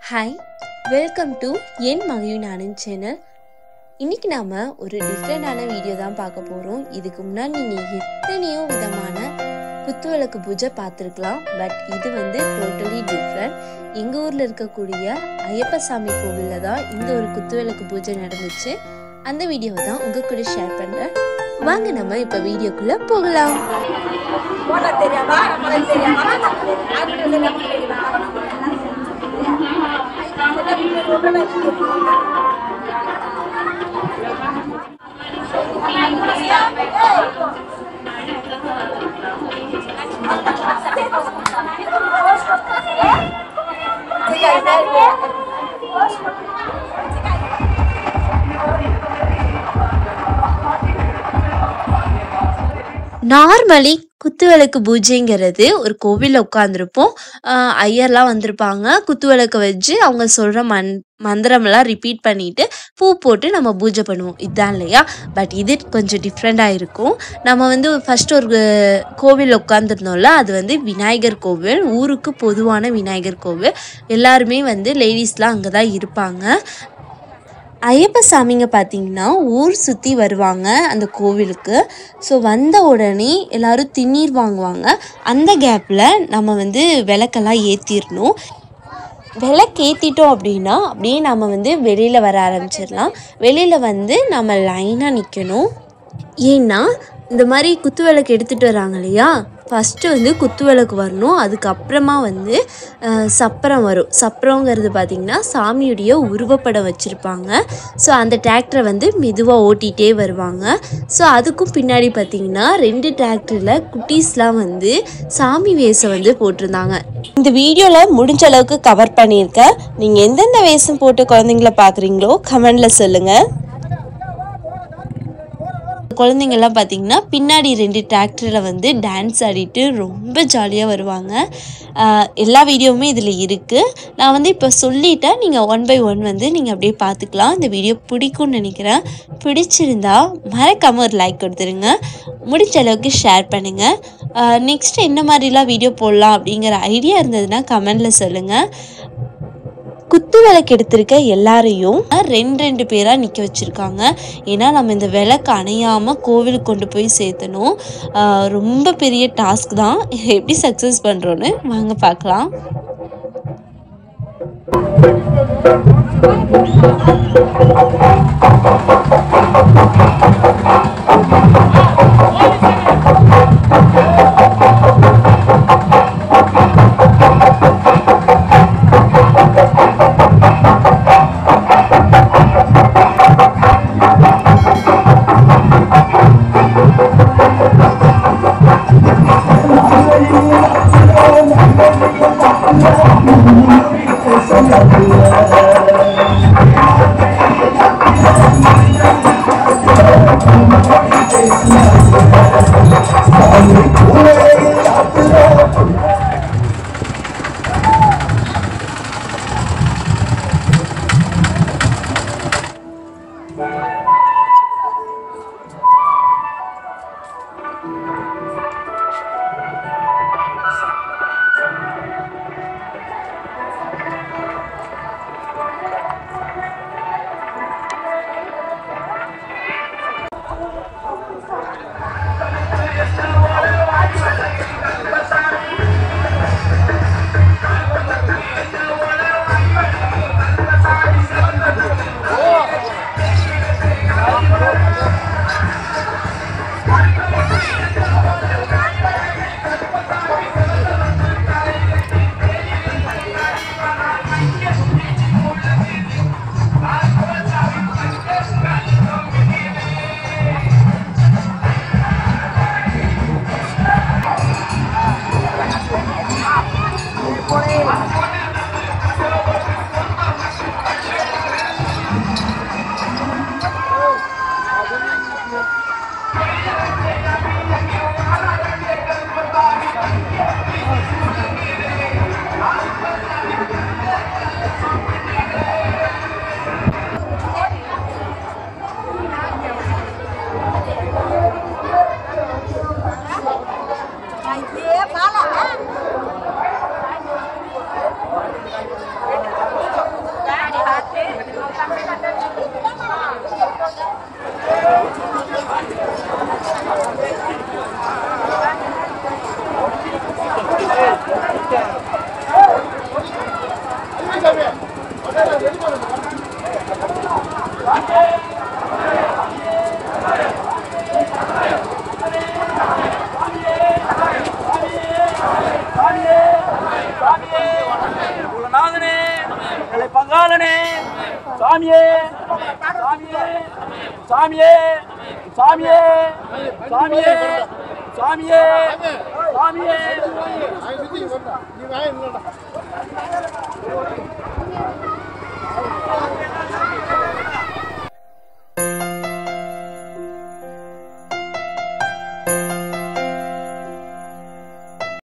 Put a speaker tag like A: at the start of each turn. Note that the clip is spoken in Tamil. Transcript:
A: ஹாய் வெல்கம் டு என் மகிழின் ஆனந்த் சேனல் இன்னைக்கு நாம் ஒரு டிஃப்ரெண்டான வீடியோ தான் பார்க்க போகிறோம் இதுக்கு முன்னாடி நீங்கள் எத்தனையோ விதமான குத்துவிளக்கு பூஜை பார்த்துருக்கலாம் பட் இது வந்து டோட்டலி டிஃப்ரெண்ட் எங்கள் ஊரில் இருக்கக்கூடிய ஐயப்பசாமி கோவிலில் தான் இந்த ஒரு குத்துவிளக்கு பூஜை நடந்துச்சு அந்த வீடியோவை தான் உங்கள் கூட ஷேர் பண்ணுறேன் வாங்க நம்ம இப்போ வீடியோக்குள்ளே போகலாம்
B: போட தெரியாதா நம்மளுக்கு தெரியாதா ஆங்கிலம் தெரியாம தெரியுதா
A: நார்மலி குத்துவிளக்கு பூஜைங்கிறது ஒரு கோவிலில் உட்காந்துருப்போம் ஐயர்லாம் வந்திருப்பாங்க குத்துவிளக்கு வச்சு அவங்க சொல்கிற மந் மந்திரமெல்லாம் ரிப்பீட் பண்ணிட்டு பூ போட்டு நம்ம பூஜை பண்ணுவோம் இதுதான் இல்லையா பட் இது கொஞ்சம் டிஃப்ரெண்ட்டாக இருக்கும் நம்ம வந்து ஃபஸ்ட்டு ஒரு கோவில் உட்காந்துருந்தோம்ல அது வந்து விநாயகர் கோவில் ஊருக்கு பொதுவான விநாயகர் கோவில் எல்லாருமே வந்து லேடிஸ்லாம் அங்கே தான் இருப்பாங்க ஐயப்ப சாமிங்க பார்த்தீங்கன்னா ஊர் சுற்றி வருவாங்க அந்த கோவிலுக்கு ஸோ வந்த உடனே எல்லாரும் திண்ணீர் வாங்குவாங்க அந்த கேப்பில் நம்ம வந்து விளக்கெல்லாம் ஏற்றிடணும் விளக்கு ஏற்றிட்டோம் அப்படின்னா அப்படியே நம்ம வந்து வெளியில் வர ஆரம்பிச்சிடலாம் வெளியில் வந்து நம்ம லைனாக நிற்கணும் ஏன்னா இந்த மாதிரி குத்து விளக்கு எடுத்துகிட்டு வராங்க இல்லையா ஃபஸ்ட்டு வந்து குத்து விளக்கு வரணும் அதுக்கப்புறமா வந்து அஹ், சப்பரம் வரும் சப்பரங்கிறது பார்த்திங்கன்னா சாமியுடைய உருவப்படம் வச்சுருப்பாங்க ஸோ அந்த டிராக்டரை வந்து மெதுவாக ஓட்டிகிட்டே வருவாங்க ஸோ அதுக்கும் பின்னாடி பார்த்திங்கன்னா ரெண்டு டிராக்டரில் குட்டீஸ்லாம் வந்து சாமி வேஷம் வந்து போட்டிருந்தாங்க இந்த வீடியோவில் முடிஞ்ச அளவுக்கு கவர் பண்ணியிருக்கேன் நீங்கள் எந்தெந்த வேஷம் போட்டு குழந்தைங்கள பார்க்குறீங்களோ கமெண்டில் சொல்லுங்கள் குழந்தைங்கள்லாம் பார்த்தீங்கன்னா பின்னாடி ரெண்டு டிராக்டரில் வந்து டான்ஸ் ஆடிட்டு ரொம்ப ஜாலியாக வருவாங்க ஆஹ் எல்லா வீடியோவுமே இதில் இருக்குது நான் வந்து இப்போ சொல்லிட்டேன் நீங்கள் ஒன் பை ஒன் வந்து நீங்கள் அப்படியே பார்த்துக்கலாம் இந்த வீடியோ பிடிக்கும்னு நினைக்கிறேன் பிடிச்சிருந்தா மறக்காமல் ஒரு லைக் கொடுத்துருங்க முடிஞ்ச அளவுக்கு ஷேர் பண்ணுங்கள் நெக்ஸ்ட் என்ன மாதிரிலாம் வீடியோ போடலாம் அப்படிங்கிற ஐடியா இருந்ததுன்னா கமெண்டில் சொல்லுங்கள் குத்து விளக்கு எடுத்திருக்க எல்லாரையும் ரெண்டு ரெண்டு பேராக நிற்க வச்சுருக்காங்க ஏன்னா நம்ம இந்த விளக்கு அணையாமல் கோவிலுக்கு கொண்டு போய் சேர்த்தணும் ஆஹ் ரொம்ப பெரிய டாஸ்க் தான் எப்படி சக்ஸஸ் பண்ணுறோன்னு வாங்க பார்க்கலாம்
C: Thank குலநாதனே எங்களை பங்காளனே சாமியே சாமியே சாமியே சாமியே சாமியே சாமியே சாமியே
D: நீ வாங்க